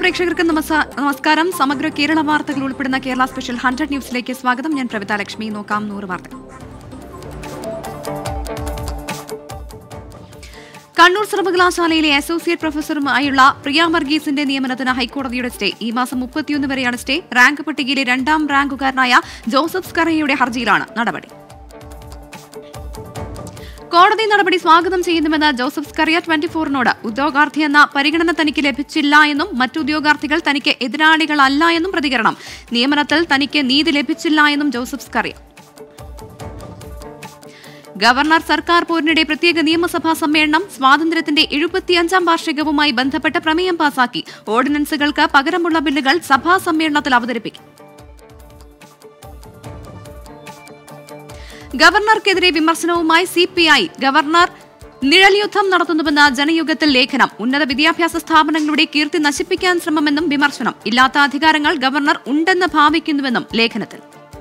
പ്രേക്ഷകർക്ക് നമസ- നമസ്കാരം സമഗ്ര കേരള വാർത്തകൾ ഉൾപ്പെടുന്ന കേരള സ്പെഷ്യൽ ഹൺഡ്രഡ് ന്യൂസിലേക്ക് സ്വാഗതം ഞാൻ പ്രവിത ലക്ഷ്മി നോക്കാം നൂറ് വാർത്തകൾ കണ്ണൂർ സർവകലാശാലയിലെ അസോസിയേറ്റ് പ്രൊഫസറുമായുള്ള പ്രിയ വർഗീസിന്റെ നിയമനത്തിന് ഹൈക്കോടതിയുടെ സ്റ്റേ ഈ മാസം മുപ്പത്തിയൊന്ന് വരെയാണ് സ്റ്റേ റാങ്ക് പട്ടികയിലെ രണ്ടാം റാങ്കുകാരനായ ജോസഫ് സ്കറയുടെ ഹർജിയിലാണ് നടപടി കോടതി നടപടി സ്വാഗതം ചെയ്യുന്നുവെന്ന് ജോസഫ് സ്കറിയ ട്വന്റി ഫോറിനോട് ഉദ്യോഗാർത്ഥി എന്ന പരിഗണന തനിക്ക് ലഭിച്ചില്ല എന്നും മറ്റു ഉദ്യോഗാർത്ഥികൾ തനിക്ക് എതിരാളികളല്ല എന്നും പ്രതികരണം നിയമനത്തിൽ തനിക്ക് നീതി ലഭിച്ചില്ല എന്നും ജോസഫ് സ്കറിയ ഗവർണർ സർക്കാർ പോരിനിടെ പ്രത്യേക നിയമസഭാ സമ്മേളനം സ്വാതന്ത്ര്യത്തിന്റെ എഴുപത്തിയഞ്ചാം വാർഷികവുമായി ബന്ധപ്പെട്ട് പ്രമേയം പാസാക്കി ഓർഡിനൻസുകൾക്ക് പകരമുള്ള ബില്ലുകൾ സഭാ സമ്മേളനത്തിൽ അവതരിപ്പിക്കും ഗവർണർക്കെതിരെ വിമർശനവുമായി സി പി ഐ ഗവർണർ നിഴൽ യുദ്ധം നടത്തുന്നുവെന്ന ജനയുഗത്തിൽ ലേഖനം ഉന്നത വിദ്യാഭ്യാസ സ്ഥാപനങ്ങളുടെ കീർത്തി നശിപ്പിക്കാൻ ശ്രമമെന്നും വിമർശനം ഇല്ലാത്ത അധികാരങ്ങൾ ഗവർണർ ഉണ്ടെന്ന് ഭാവിക്കുന്നുവെന്നും ലേഖനത്തിൽ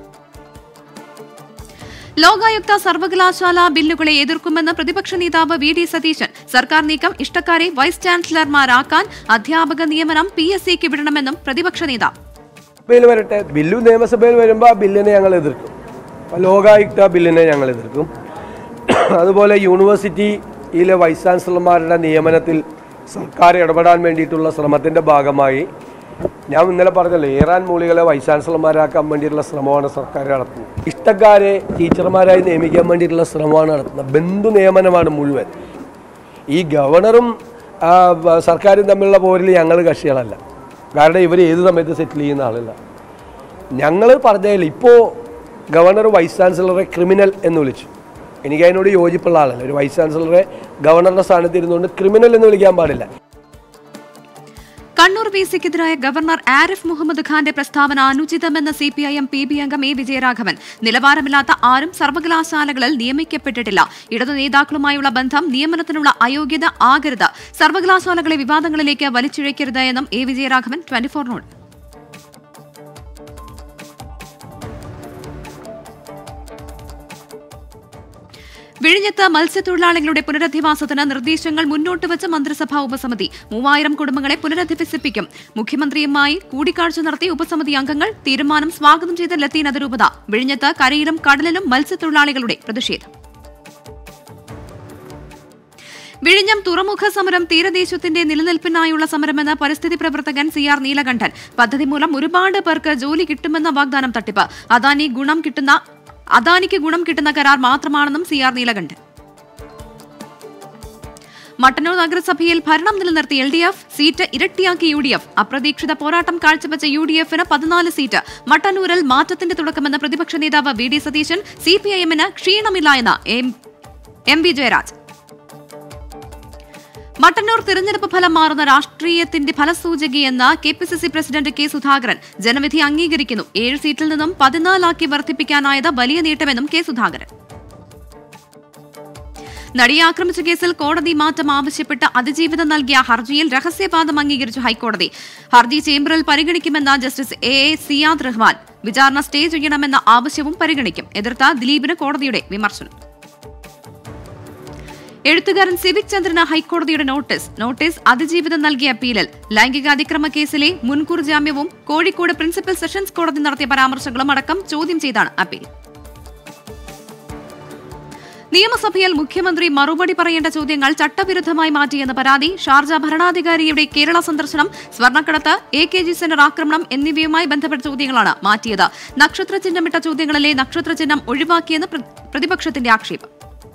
ലോകായുക്ത സർവകലാശാല ബില്ലുകളെ എതിർക്കുമെന്ന് പ്രതിപക്ഷ നേതാവ് വി ഡി സതീശൻ സർക്കാർ നീക്കം ഇഷ്ടക്കാരെ വൈസ് ചാൻസലർമാരാക്കാൻ അധ്യാപക നിയമനം പി എസ് സിക്ക് വിടണമെന്നും പ്രതിപക്ഷ നേതാവ് സഭയിൽ വരട്ടെ ബില്ലു നിയമസഭയിൽ വരുമ്പോൾ ആ ബില്ലിനെ ഞങ്ങൾ എതിർക്കും അപ്പോൾ ലോകായുക്ത ബില്ലിനെ ഞങ്ങൾ എതിർക്കും അതുപോലെ യൂണിവേഴ്സിറ്റിയിലെ വൈസ് ചാൻസലർമാരുടെ നിയമനത്തിൽ സർക്കാർ ഇടപെടാൻ വേണ്ടിയിട്ടുള്ള ശ്രമത്തിൻ്റെ ഭാഗമായി ഞാൻ ഇന്നലെ പറഞ്ഞല്ലോ ഏറാൻ മൂലികളെ വൈസ് ചാൻസലർമാരാക്കാൻ വേണ്ടിയിട്ടുള്ള ശ്രമമാണ് സർക്കാർ നടത്തുന്നത് ഇഷ്ടക്കാരെ ടീച്ചർമാരായി നിയമിക്കാൻ വേണ്ടിയിട്ടുള്ള ശ്രമമാണ് നടത്തുന്നത് ബന്ധു നിയമനമാണ് മുഴുവൻ ഈ ഗവർണറും ആ, ബ- സർക്കാരും തമ്മിലുള്ള പോരിൽ ഞങ്ങൾ കക്ഷികളല്ല കാരണം ഇവർ ഏത് സമയത്ത് സെറ്റിൽ ചെയ്യുന്ന ആളല്ല ഞങ്ങൾ പറഞ്ഞതിൽ ഇപ്പോൾ ഗവർണർ വൈസ് ചാൻസലറെ ക്രിമിനൽ എന്ന് വിളിച്ചു എനിക്ക് അതിനോട് യോജിപ്പുള്ള ആളല്ല ഒരു വൈസ് ചാൻസലറെ ഗവർണറുടെ സ്ഥാനത്ത് ഇരുന്നുകൊണ്ട് ക്രിമിനൽ എന്ന് വിളിക്കാൻ പാടില്ല കണ്ണൂർ വി സിക്കെതിരായ ഗവർണർ ആരിഫ് മുഹമ്മദ് ഖാന്റെ പ്രസ്താവന അനുചിതമെന്ന് C P I M P B അംഗം എ വിജയരാഘവൻ നിലവാരമില്ലാത്ത ആരും സർവകലാശാലകളിൽ നിയമിക്കപ്പെട്ടിട്ടില്ല ഇടതു നേതാക്കളുമായുള്ള ബന്ധം നിയമനത്തിനുള്ള അയോഗ്യത ആകരുത് സർവകലാശാലകളെ വിവാദങ്ങളിലേക്ക് വലിച്ചിഴക്കരുത് എന്നും എ വിജയരാഘവൻ ട്വന്റി ഫോറിനോട് വിഴിഞ്ഞത്ത് മത്സ്യത്തൊഴിലാളികളുടെ പുനരധിവാസത്തിന് നിർദ്ദേശങ്ങൾ മുന്നോട്ട് വെച്ച മന്ത്രിസഭാ ഉപസമിതി മൂവായിരം കുടുംബങ്ങളെ പുനരധിവസിപ്പിക്കും മുഖ്യമന്ത്രിയുമായി കൂടിക്കാഴ്ച നടത്തിയ ഉപസമിതി അംഗങ്ങൾ തീരുമാനം സ്വാഗതം ചെയ്ത ലത്തീൻ അതിരൂപത വിഴിഞ്ഞത്ത് കരയിലും കടലിലും മത്സ്യത്തൊഴിലാളികളുടെ പ്രതിഷേധം വിഴിഞ്ഞം തുറമുഖ സമരം തീരദേശത്തിന്റെ നിലനിൽപ്പിനായുള്ള സമരമെന്ന് പരിസ്ഥിതി പ്രവർത്തകൻ സി ആർ നീലകണ്ഠൻ പദ്ധതി മൂലം ഒരുപാട് പേർക്ക് ജോലി കിട്ടുമെന്ന വാഗ്ദാനം തട്ടിപ്പ് അദാനി ഗുണം കിട്ടുന്ന അദാനിക്ക് ഗുണം കിട്ടുന്ന കരാർ മാത്രമാണെന്നും സി ആർ നീലകണ്ഠൻ മട്ടന്നൂർ നഗരസഭയിൽ ഭരണം നിലനിർത്തി എൽ ഡി എഫ് സീറ്റ് ഇരട്ടിയാക്കി യു ഡി എഫ് അപ്രതീക്ഷിത പോരാട്ടം കാഴ്ചവെച്ച യു ഡി എഫിന് പതിനാല് സീറ്റ് മട്ടന്നൂരിൽ മാറ്റത്തിന്റെ തുടക്കമെന്ന പ്രതിപക്ഷ നേതാവ് V D Satheesan C P I എമ്മിന് ക്ഷീണമില്ല എന്ന് M- M V Jayaraj Mattannur തിരഞ്ഞെടുപ്പ് ഫലം മാറുന്ന രാഷ്ട്രീയത്തിന്റെ ഫലസൂചകയെന്ന് K P C C president K Sudhakaran ജനവിധി അംഗീകരിക്കുന്നു ഏഴ് സീറ്റിൽ നിന്നും പതിനാലാക്കി വർദ്ധിപ്പിക്കാനായത് വലിയ നേട്ടമെന്നും കെ സുധാകരൻ നടിയെ ആക്രമിച്ച കേസിൽ കോടതി മാറ്റം ആവശ്യപ്പെട്ട് അതിജീവിതം നൽകിയ ഹർജിയിൽ രഹസ്യവാദം അംഗീകരിച്ചു ഹൈക്കോടതി ഹർജി ചേംബറിൽ പരിഗണിക്കുമെന്ന justice A A Ziyad Rahman വിചാരണ സ്റ്റേ ചെയ്യണമെന്ന ആവശ്യവും പരിഗണിക്കും എതിർത്ത ദിലീപിന് കോടതിയുടെ വിമർശനം എഴുത്തുകാരൻ സിവിക് ചന്ദ്രന് ഹൈക്കോടതിയുടെ നോട്ടീസ് നോട്ടീസ് അതിജീവിതം നൽകിയ അപ്പീലിൽ ലൈംഗിക അതിക്രമ കേസിലെ മുൻകൂർ ജാമ്യവും കോഴിക്കോട് പ്രിൻസിപ്പൽ സെഷൻസ് കോടതി നടത്തിയ പരാമർശങ്ങളും അടക്കം ചോദ്യം ചെയ്താണ് അപ്പീൽ നിയമസഭയിൽ മുഖ്യമന്ത്രി മറുപടി പറയേണ്ട ചോദ്യങ്ങൾ ചട്ടവിരുദ്ധമായി മാറ്റിയെന്ന പരാതി ഷാർജ ഭരണാധികാരിയുടെ കേരള സന്ദർശനം സ്വർണ്ണക്കടത്ത് എ കെ ജി സെന്റർ ആക്രമണം എന്നിവയുമായി ബന്ധപ്പെട്ട ചോദ്യങ്ങളാണ് മാറ്റിയത് നക്ഷത്ര ചിഹ്നമിട്ട ചോദ്യങ്ങളിലെ നക്ഷത്ര ചിഹ്നം ഒഴിവാക്കിയെന്ന് പ്ര- പ്രതിപക്ഷത്തിന്റെ ആക്ഷേപം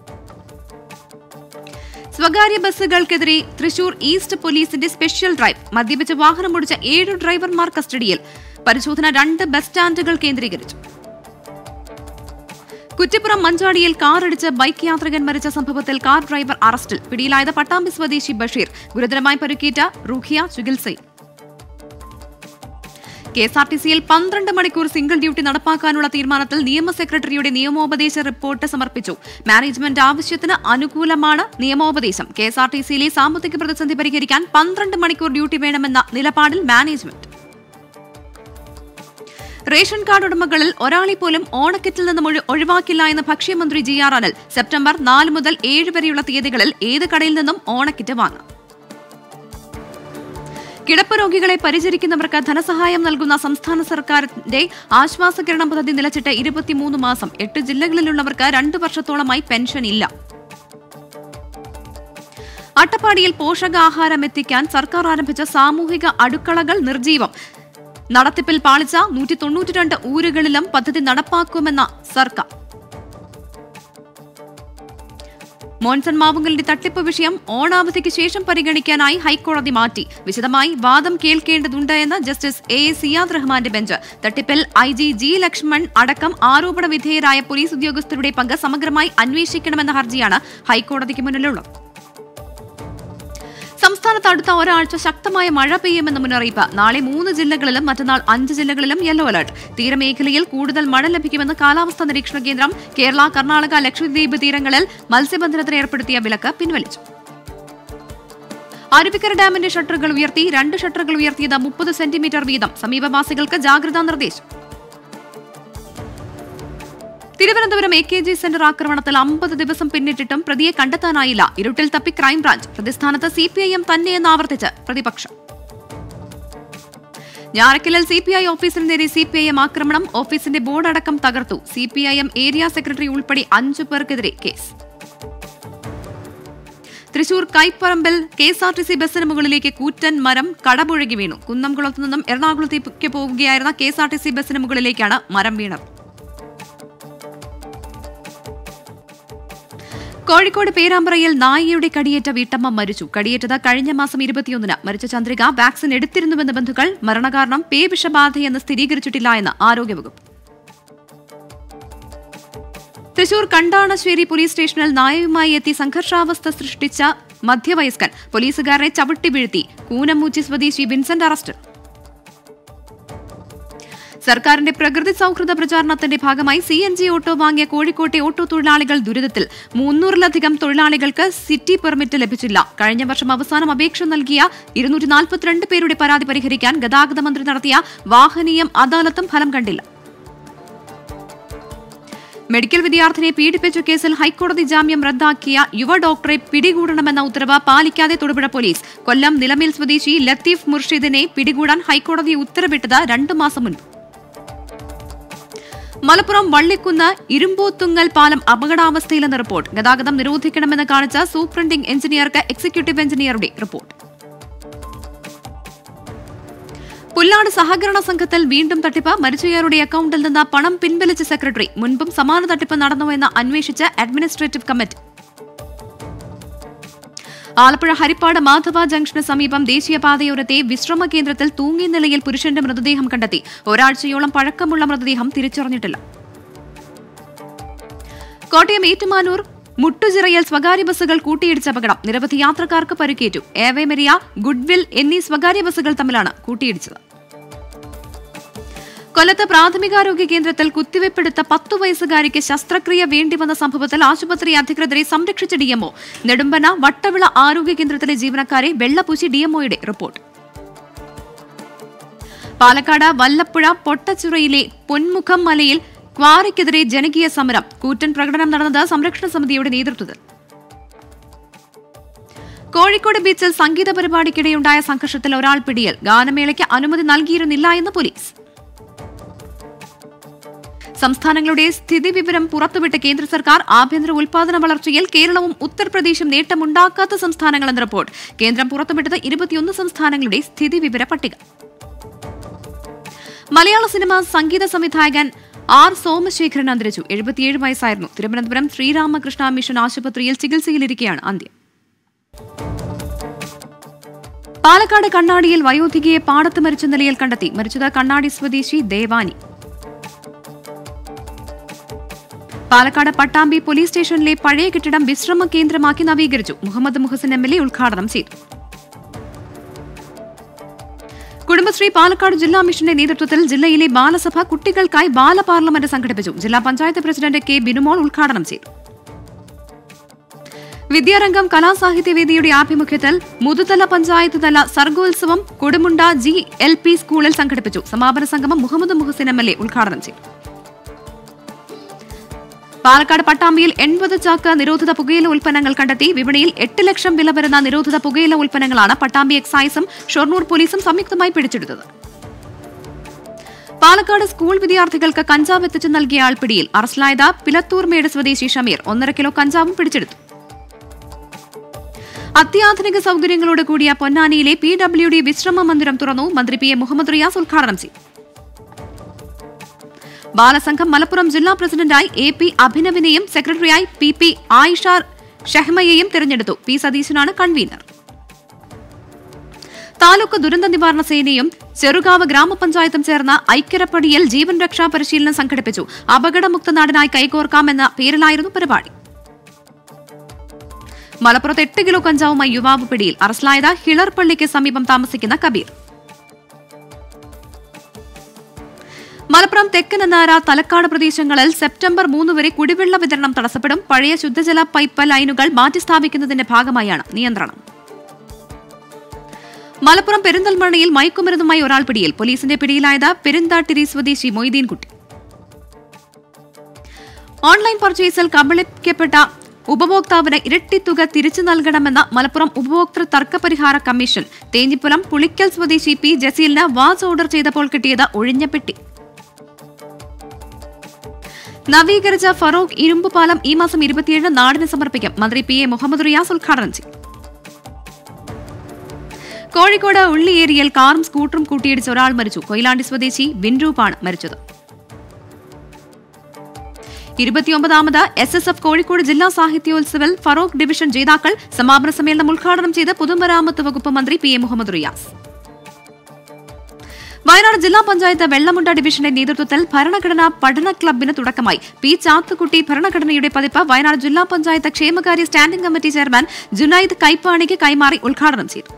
സ്വകാര്യ ബസ്സുകൾക്കെതിരെ തൃശൂർ ഈസ്റ്റ് പോലീസിന്റെ സ്പെഷ്യൽ ഡ്രൈവ് മദ്യപിച്ച് വാഹനമോടിച്ച ഏഴ് ഡ്രൈവർമാർ കസ്റ്റഡിയിൽ പരിശോധന രണ്ട് ബസ് സ്റ്റാൻഡുകൾ കേന്ദ്രീകരിച്ചു കുറ്റിപ്പുറം മഞ്ചാടിയിൽ കാറിടിച്ച് ബൈക്ക് യാത്രികൻ മരിച്ച സംഭവത്തിൽ കാർ ഡ്രൈവർ അറസ്റ്റിൽ പിടിയിലായത് പട്ടാമ്പി സ്വദേശി ബഷീർ ഗുരുതരമായി പരിക്കേറ്റ റുഖിയ ചികിത്സയിൽ കെ എസ് ആർ ടി സിയിൽ പന്ത്രണ്ട് മണിക്കൂർ സിംഗിൾ ഡ്യൂട്ടി നടപ്പാക്കാനുള്ള തീരുമാനത്തിൽ നിയമ സെക്രട്ടറിയുടെ നിയമോപദേശ റിപ്പോർട്ട് സമർപ്പിച്ചു മാനേജ്മെന്റ് ആവശ്യത്തിന് അനുകൂലമാണ് നിയമോപദേശം കെ എസ് ആർ ടി സിയിലെ സാമ്പത്തിക പ്രതിസന്ധി പരിഹരിക്കാൻ പന്ത്രണ്ട് മണിക്കൂർ ഡ്യൂട്ടി വേണമെന്ന നിലപാടിൽ മാനേജ്മെന്റ് റേഷൻ കാർഡ് ഉടമകളിൽ ഒരാളെ പോലും ഓണക്കിറ്റിൽ നിന്നും ഒഴി- ഒഴിവാക്കില്ല എന്ന് ഭക്ഷ്യമന്ത്രി ജി ആർ അനിൽ സെപ്റ്റംബർ നാല് മുതൽ ഏഴ് വരെയുള്ള തീയതികളിൽ ഏത് കടയിൽ നിന്നും ഓണക്കിറ്റ് വാങ്ങാം കിടപ്പ് രോഗികളെ പരിചരിക്കുന്നവർക്ക് ധനസഹായം നൽകുന്ന സംസ്ഥാന സർക്കാരിന്റെ ആശ്വാസകിരണം പദ്ധതി നിലച്ചിട്ട് ഇരുപത്തിമൂന്ന് മാസം എട്ട് ജില്ലകളിലുള്ളവർക്ക് രണ്ടു വർഷത്തോളമായി പെൻഷൻ ഇല്ല അട്ടപ്പാടിയിൽ പോഷകാഹാരം എത്തിക്കാൻ സർക്കാർ ആരംഭിച്ച സാമൂഹിക അടുക്കളകൾ നിർജീവം നടത്തിപ്പിൽ പാളിച്ച നൂറ്റി തൊണ്ണൂറ്റിരണ്ട് ഊരുകളിലും പദ്ധതി നടപ്പാക്കുമെന്ന സർക്കാർ മോൻസൺ മാവുങ്കലിന്റെ തട്ടിപ്പ് വിഷയം ഓണാവധിക്ക് ശേഷം പരിഗണിക്കാനായി ഹൈക്കോടതി മാറ്റി വിശദമായി വാദം കേൾക്കേണ്ടതുണ്ട് എന്ന് ജസ്റ്റിസ് എ എ സിയാദ് റഹ്മാന്റെ ബെഞ്ച് തട്ടിപ്പിൽ ഐ ജി ജി ലക്ഷ്മൺ അടക്കം ആരോപണ വിധേയരായ പോലീസ് ഉദ്യോഗസ്ഥരുടെ പങ്ക് സമഗ്രമായി അന്വേഷിക്കണമെന്ന ഹർജിയാണ് ഹൈക്കോടതിക്ക് മുന്നിലുള്ളത് സംസ്ഥാനത്ത് അടുത്ത ഒരാഴ്ച ശക്തമായ മഴ പെയ്യുമെന്ന മുന്നറിയിപ്പ് നാളെ മൂന്ന് ജില്ലകളിലും മറ്റന്നാൾ അഞ്ച് ജില്ലകളിലും യെല്ലോ അലർട്ട് തീരമേഖലയിൽ കൂടുതൽ മഴ ലഭിക്കുമെന്ന് കാലാവസ്ഥാ നിരീക്ഷണ കേന്ദ്രം കേരള കർണാടക ലക്ഷദ്വീപ് തീരങ്ങളിൽ മത്സ്യബന്ധനത്തിന് ഏർപ്പെടുത്തിയ വിലക്ക് പിൻവലിച്ചു അരുവിക്കര ഡാമിന്റെ ഷട്ടറുകൾ ഉയർത്തി രണ്ട് ഷട്ടറുകൾ ഉയർത്തിയത് മുപ്പത് സെന്റിമീറ്റർ വീതം സമീപവാസികൾക്ക് ജാഗ്രതാ നിർദ്ദേശം Thiruvananthapuram A K G centre ആക്രമണത്തിൽ അമ്പത് ദിവസം പിന്നിട്ടിട്ടും പ്രതിയെ കണ്ടെത്താനായില്ല ഇരുട്ടിൽ തപ്പി ക്രൈംബ്രാഞ്ച് പ്രതിസ്ഥാനത്ത് സി പി ഐ എം തന്നെയെന്ന് ആവർത്തിച്ച് പ്രതിപക്ഷം ഞാറക്കലിൽ സി പി ഐ ഓഫീസിന് നേരെ സി പി ഐ എം ആക്രമണം ഓഫീസിന്റെ ബോർഡ് അടക്കം തകർത്തു C P I M area secretary ഉൾപ്പെടെ അഞ്ചു പേർക്കെതിരെ കേസ് തൃശൂർ കൈപ്പറമ്പിൽ K S R T C ബസിന് മുകളിലേക്ക് കൂറ്റൻ മരം കടപുഴകി വീണു കുന്നംകുളത്തു നിന്നും എറണാകുളത്തേക്ക് പോവുകയായിരുന്ന K S R T C ബസിന് മുകളിലേക്കാണ് മരം വീണത് കോഴിക്കോട് പേരാമ്പ്രയിൽ നായയുടെ കടിയേറ്റ വീട്ടമ്മ മരിച്ചു കടിയേറ്റത് കഴിഞ്ഞ മാസം ഇരുപത്തിയൊന്നിന് മരിച്ച ചന്ദ്രിക വാക്സിൻ എടുത്തിരുന്നുവെന്ന് ബന്ധുക്കൾ മരണകാരണം പേ വിഷബാധയെന്ന് സ്ഥിരീകരിച്ചിട്ടില്ല എന്ന് ആരോഗ്യവകുപ്പ് തൃശൂർ കണ്ടാണശ്ശേരി പോലീസ് സ്റ്റേഷനിൽ നായയുമായി എത്തി സംഘർഷാവസ്ഥ സൃഷ്ടിച്ച മധ്യവയസ്കൻ പോലീസുകാരനെ ചവിട്ടി വീഴ്ത്തി കൂനമൂച്ചി സ്വദേശി വിൻസെന്റ് അറസ്റ്റ് സർക്കാരിന്റെ പ്രകൃതി സൗഹൃദ പ്രചാരണത്തിന്റെ ഭാഗമായി സി എൻ ജി ഓട്ടോ വാങ്ങിയ കോഴിക്കോട്ടെ ഓട്ടോ തൊഴിലാളികൾ ദുരിതത്തിൽ മുന്നൂറിലധികം തൊഴിലാളികൾക്ക് സിറ്റി പെർമിറ്റ് ലഭിച്ചില്ല കഴിഞ്ഞ വർഷം അവസാനം അപേക്ഷ നൽകിയ ഇരുന്നൂറ്റി നാൽപ്പത്തിരണ്ട് പേരുടെ പരാതി പരിഹരിക്കാൻ ഗതാഗത മന്ത്രി നടത്തിയ വാഹനീയം അദാലത്തും ഫലം കണ്ടില്ല മെഡിക്കൽ വിദ്യാർത്ഥിനെ പീഡിപ്പിച്ച കേസിൽ ഹൈക്കോടതി ജാമ്യം റദ്ദാക്കിയ യുവ ഡോക്ടറെ പിടികൂടണമെന്ന ഉത്തരവ് പാലിക്കാതെ തൊടുപുഴ പോലീസ് കൊല്ലം നിലമേൽ സ്വദേശി ലത്തീഫ് മുർഷിദിനെ പിടികൂടാൻ ഹൈക്കോടതി ഉത്തരവിട്ടത് രണ്ടു മാസം മുൻപ് മലപ്പുറം വള്ളിക്കുന്ന് ഇരുമ്പോത്തുങ്ങൽ പാലം അപകടാവസ്ഥയിലെന്ന റിപ്പോർട്ട് ഗതാഗതം നിരോധിക്കണമെന്ന് കാണിച്ച സൂപ്രണ്ടിംഗ് എഞ്ചിനീയർക്ക് എക്സിക്യൂട്ടീവ് എഞ്ചിനീയറുടെ റിപ്പോർട്ട് പുല്ലാട് സഹകരണ സംഘത്തിൽ വീണ്ടും തട്ടിപ്പ് മരിച്ചയാളുടെ അക്കൌണ്ടിൽ നിന്ന് പണം പിൻവലിച്ച സെക്രട്ടറി മുൻപും സമാന തട്ടിപ്പ് നടന്നോ എന്ന് അന്വേഷിച്ച് അഡ്മിനിസ്ട്രേറ്റീവ് കമ്മിറ്റി ആലപ്പുഴ ഹരിപ്പാട് മാധവ ജംഗ്ഷന് സമീപം ദേശീയപാതയോരത്തെ വിശ്രമ കേന്ദ്രത്തിൽ തൂങ്ങിയ നിലയിൽ പുരുഷന്റെ മൃതദേഹം കണ്ടെത്തി ഒരാഴ്ചയോളം പഴക്കമുള്ള മൃതദേഹം തിരിച്ചറിഞ്ഞിട്ടില്ല കോട്ടയം ഏറ്റുമാനൂർ മുട്ടുചിറയിൽ സ്വകാര്യ ബസ്സുകൾ കൂട്ടിയിടിച്ച അപകടം നിരവധി യാത്രക്കാർക്ക് പരിക്കേറ്റു ഏവേമെരിയ ഗുഡ്വിൽ എന്നീ സ്വകാര്യ ബസ്സുകൾ തമ്മിലാണ് കൂട്ടിയിടിച്ചത് കൊല്ലത്ത് പ്രാഥമികാരോഗ്യ കേന്ദ്രത്തിൽ കുത്തിവയ്പ്പെടുത്ത പത്തു വയസ്സുകാരിക്ക് ശസ്ത്രക്രിയ വേണ്ടിവന്ന സംഭവത്തിൽ ആശുപത്രി അധികൃതരെ സംരക്ഷിച്ച ഡിഎംഒ നെടുമ്പന വട്ടവിള ആരോഗ്യ കേന്ദ്രത്തിലെ ജീവനക്കാരെ വെള്ളപൂശി ഡിഎംഒയുടെ റിപ്പോർട്ട് പാലക്കാട് വല്ലപ്പുഴ പൊട്ടച്ചുറയിലെ പൊന്മുഖം മലയിൽ ക്വാറിക്കെതിരെ ജനകീയ സമരം കൂറ്റൻ പ്രകടനം നടന്നത് സംരക്ഷണ സമിതിയുടെ നേതൃത്വത്തിൽ കോഴിക്കോട് ബീച്ചിൽ സംഗീത പരിപാടിക്കിടെയുണ്ടായ സംഘർഷത്തിൽ ഒരാൾ പിടിയിൽ ഗാനമേളയ്ക്ക് അനുമതി നൽകിയിരുന്നില്ല എന്ന് പോലീസ് സംസ്ഥാനങ്ങളുടെ സ്ഥിതിവിവരം പുറത്തുവിട്ട കേന്ദ്ര സർക്കാർ ആഭ്യന്തര ഉൽപാദന വളർച്ചയിൽ കേരളവും ഉത്തർപ്രദേശും നേട്ടമുണ്ടാക്കാത്ത സംസ്ഥാനങ്ങളെന്ന റിപ്പോർട്ട് കേന്ദ്രം പുറത്തുവിട്ടത് ഇരുപത്തിയൊന്ന് സംസ്ഥാനങ്ങളുടെ സ്ഥിതിവിവര പട്ടിക മലയാള സിനിമ സംഗീത സംവിധായകൻ ആർ സോമശേഖരൻ അന്തരിച്ചു എഴുപത്തിയേഴ് വയസ്സായിരുന്നു തിരുവനന്തപുരം ശ്രീരാമകൃഷ്ണ മിഷൻ ആശുപത്രിയിൽ ചികിത്സയിലിരിക്കെയാണ് അന്ത്യം പാലക്കാട് കണ്ണാടിയിൽ വയോധികയെ പാടത്ത് മരിച്ച നിലയിൽ കണ്ടെത്തി മരിച്ചത് കണ്ണാടി സ്വദേശി ദേവാനി പാലക്കാട് പട്ടാമ്പി പോലീസ് സ്റ്റേഷനിലെ പഴയ കെട്ടിടം വിശ്രമ കേന്ദ്രമാക്കി നവീകരിച്ചു Muhammad Muhsin M L A ഉദ്ഘാടനം ചെയ്തു കുടുംബശ്രീ പാലക്കാട് ജില്ലാ മിഷന്റെ നേതൃത്വത്തിൽ ജില്ലയിലെ ബാലസഭ കുട്ടികൾക്കായി ബാല പാർലമെന്റ് സംഘടിപ്പിച്ചു ജില്ലാ പഞ്ചായത്ത് പ്രസിഡന്റ് കെ ബിനുമോൾ ഉദ്ഘാടനം ചെയ്തു വിദ്യാരംഗം കലാസാഹിത്യവേദിയുടെ ആഭിമുഖ്യത്തിൽ മുതുതല പഞ്ചായത്ത് തല സർഗോത്സവം കൊടുമുണ്ട ജി എൽ പി സ്കൂളിൽ സംഘടിപ്പിച്ചു സമാപന സംഗമം Muhammad Muhsin M L A ഉദ്ഘാടനം ചെയ്തു പാലക്കാട് പട്ടാമ്പിയിൽ എൺപത് ചാക്ക് നിരോധിത പുകയില ഉൽപ്പന്നങ്ങൾ കണ്ടെത്തി വിപണിയിൽ എട്ട് ലക്ഷം വില വരുന്ന നിരോധിത പുകയില ഉൽപ്പന്നങ്ങളാണ് പട്ടാമ്പി എക്സൈസും ഷൊർണൂർ പോലീസും സംയുക്തമായി പിടിച്ചെടുത്തത് പാലക്കാട് സ്കൂൾ വിദ്യാർത്ഥികൾക്ക് കഞ്ചാവ് എത്തിച്ചു നൽകിയ ആൾ പിടിയിൽ അറസ്റ്റിലായത് പിലത്തൂർമേട് സ്വദേശി ഷമീർ ഒന്നര കിലോ കഞ്ചാവും പിടിച്ചെടുത്തു അത്യാധുനിക സൗകര്യങ്ങളോട് കൂടിയ പൊന്നാനിയിലെ പി ഡബ്ല്യു ഡി വിശ്രമ മന്ദിരം തുറന്നു മന്ത്രി പി എ മുഹമ്മദ് റിയാസ് ഉദ്ഘാടനം ചെയ്തു ബാലസംഘം മലപ്പുറം ജില്ലാ പ്രസിഡന്റായി എ പി അഭിനവിനെയും സെക്രട്ടറിയായി പി പി ആയിഷ ഷഹ്മയെയും തിരഞ്ഞെടുത്തു പി സതീശനാണ് കൺവീനർ താലൂക്ക് ദുരന്ത നിവാരണ സേനയും ചെറുകാവ് ഗ്രാമപഞ്ചായത്തും ചേർന്ന് ഐക്യരപ്പടിയിൽ ജീവൻ രക്ഷാ പരിശീലനം സംഘടിപ്പിച്ചു അപകടമുക്ത നാടിനായി കൈകോർക്കാമെന്ന പേരിലായിരുന്നു പരിപാടി മലപ്പുറത്ത് എട്ട് കിലോ കഞ്ചാവുമായി യുവാവ് പിടിയിൽ അറസ്റ്റിലായത് ഹിളർപള്ളിക്ക് സമീപം താമസിക്കുന്ന കബീർ മലപ്പുറം തെക്കൻ എന്നാര തലക്കാട് പ്രദേശങ്ങളിൽ സെപ്റ്റംബർ മൂന്ന് വരെ കുടിവെള്ള വിതരണം തടസ്സപ്പെടും പഴയ ശുദ്ധജല പൈപ്പ് ലൈനുകൾ മാറ്റിസ്ഥാപിക്കുന്നതിന്റെ ഭാഗമായാണ് നിയന്ത്രണം മലപ്പുറം പെരിന്തൽമണ്ണയിൽ മയക്കുമരുന്നുമായി ഒരാൾ പിടിയിൽ പോലീസിന്റെ പിടിയിലായത് പെരിന്താട്ടിരി സ്വദേശി മൊയ്തീൻകുട്ടി ഓൺലൈൻ പർച്ചേസിൽ കബളിക്കപ്പെട്ട ഉപഭോക്താവിന് ഇരട്ടി തുക തിരിച്ചു നൽകണമെന്ന മലപ്പുറം ഉപഭോക്തൃ തർക്കപരിഹാര കമ്മീഷൻ തേഞ്ഞിപ്പുലം പുളിക്കൽ സ്വദേശി പി ജസീലിന് വാച്ച് ഓർഡർ ചെയ്തപ്പോൾ കിട്ടിയത് ഒഴിഞ്ഞ പെട്ടി നവീകരിച്ച ഫറോക്ക് ഇരുമ്പുപാലം ഈ മാസം ഇരുപത്തിയേഴ് നാടിന് സമർപ്പിക്കും മന്ത്രി പി എ മുഹമ്മദ് റിയാസ് ഉദ്ഘാടനം ചെയ്യും കോഴിക്കോട് ഉള്ളി ഏരിയയിൽ കാറും സ്കൂട്ടറും കൂട്ടിയിടിച്ച് ഒരാൾ മരിച്ചു കൊയിലാണ്ടി സ്വദേശി ബിൻരൂപ്പാണ് മരിച്ചത് ഇരുപത്തിയൊമ്പതാമത് എസ് എസ് എഫ് കോഴിക്കോട് ജില്ലാ സാഹിത്യോത്സവിൽ ഫറോക്ക് ഡിവിഷൻ ജേതാക്കൾ സമാപന സമ്മേളനം ഉദ്ഘാടനം ചെയ്ത് പൊതുമരാമത്ത് വകുപ്പ് മന്ത്രി പി എ മുഹമ്മദ് റിയാസ് വയനാട് ജില്ലാ പഞ്ചായത്ത് വെള്ളമുണ്ട ഡിവിഷന്റെ നേതൃത്വത്തിൽ ഭരണഘടനാ പഠന ക്ലബിന് തുടക്കമായി പി ചാത്തുക്കുട്ടി ഭരണഘടനയുടെ പതിപ്പ് വയനാട് ജില്ലാ പഞ്ചായത്ത് ക്ഷേമകാര്യ സ്റ്റാൻഡിംഗ് കമ്മിറ്റി ചെയർമാൻ ജുനൈദ് കൈപ്പാണിക്ക് കൈമാറി ഉദ്ഘാടനം ചെയ്തു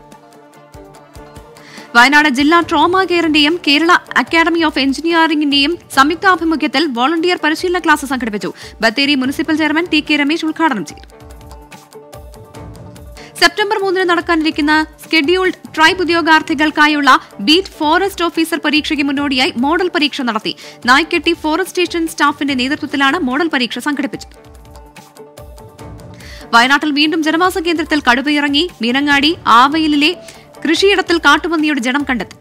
വയനാട് ജില്ലാ ട്രോമ കെയറിന്റെയും കേരള അക്കാദമി ഓഫ് എഞ്ചിനീയറിംഗിന്റെയും സംയുക്താഭിമുഖ്യത്തിൽ വോളണ്ടിയർ പരിശീലന ക്ലാസ് സംഘടിപ്പിച്ചു Bathery municipal chairman T K Ramesh ഉദ്ഘാടനം ചെയ്തു സെപ്റ്റംബർ മൂന്നിന് നടക്കാനിരിക്കുന്ന സ്കെഡ്യൂൾഡ് ട്രൈബ് ഉദ്യോഗാർത്ഥികൾക്കായുള്ള ബീറ്റ് ഫോറസ്റ്റ് ഓഫീസർ പരീക്ഷയ്ക്ക് മുന്നോടിയായി മോഡൽ പരീക്ഷ നടത്തി നായ്ക്കെട്ടി ഫോറസ്റ്റ് സ്റ്റേഷൻ സ്റ്റാഫിന്റെ നേതൃത്വത്തിലാണ് മോഡൽ പരീക്ഷ സംഘടിപ്പിച്ചത് വയനാട്ടിൽ വീണ്ടും ജനവാസ കേന്ദ്രത്തിൽ കടുവയിറങ്ങി മീനങ്ങാടി ആവയിലിലെ കൃഷിയിടത്തിൽ കാട്ടുപന്നിയുടെ ജനം കണ്ടെത്തി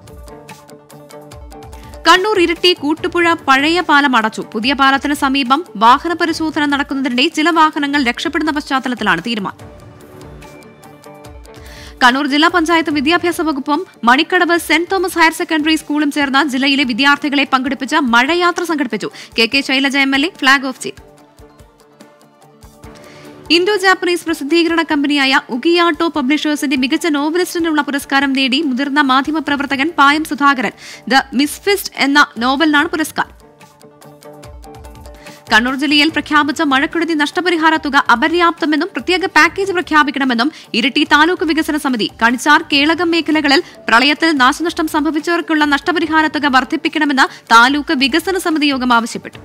കണ്ണൂർ ഇരട്ടി കൂട്ടുപുഴ പഴയ പാലം അടച്ചു പുതിയ പാലത്തിന് സമീപം വാഹന പരിശോധന നടക്കുന്നതിനിടെ ചില വാഹനങ്ങൾ രക്ഷപ്പെടുന്ന പശ്ചാത്തലത്തിലാണ് തീരുമാനം കണ്ണൂർ ജില്ലാ പഞ്ചായത്ത് വിദ്യാഭ്യാസ വകുപ്പും Manikkadavu saint Thomas higher secondary സ്കൂളും ചേർന്ന് ജില്ലയിലെ വിദ്യാർത്ഥികളെ പങ്കെടുപ്പിച്ച മഴയാത്ര സംഘടിപ്പിച്ചു K K Shailaja M L A flag off ചെയ്തു ഇൻഡോ ജാപ്പനീസ് പ്രസിദ്ധീകരണ കമ്പനിയായ ഉഗിയാട്ടോ പബ്ലിഷേഴ്സിന്റെ മികച്ച നോവലിസ്റ്റിനുള്ള പുരസ്കാരം നേടി മുതിർന്ന മാധ്യമപ്രവർത്തകൻ പായം സുധാകരൻ ദ മിസ്ഫിസ്റ്റ് എന്ന നോവലിനാണ് പുരസ്കാരം കണ്ണൂർ ജില്ലയിൽ പ്രഖ്യാപിച്ച മഴക്കെടുതി നഷ്ടപരിഹാര തുക അപര്യാപ്തമെന്നും പ്രത്യേക പാക്കേജ് പ്രഖ്യാപിക്കണമെന്നും ഇരിട്ടി താലൂക്ക് വികസന സമിതി കണിച്ചാർ കേളകം മേഖലകളിൽ പ്രളയത്തിൽ നാശനഷ്ടം സംഭവിച്ചവർക്കുള്ള നഷ്ടപരിഹാര തുക വർദ്ധിപ്പിക്കണമെന്ന് താലൂക്ക് വികസന സമിതി യോഗം ആവശ്യപ്പെട്ടു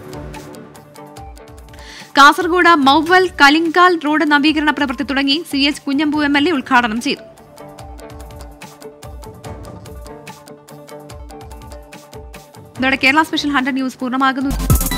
കാസർഗോഡ് മൗവൽ കലിങ്കാൽ റോഡ് നവീകരണ പ്രവൃത്തി തുടങ്ങി C H Kunhambu M L A ഉദ്ഘാടനം ചെയ്തു ഇതോടെ കേരള സ്പെഷ്യൽ ഹൺഡ്രഡ് ന്യൂസ് പൂർണ്ണമാകുന്നു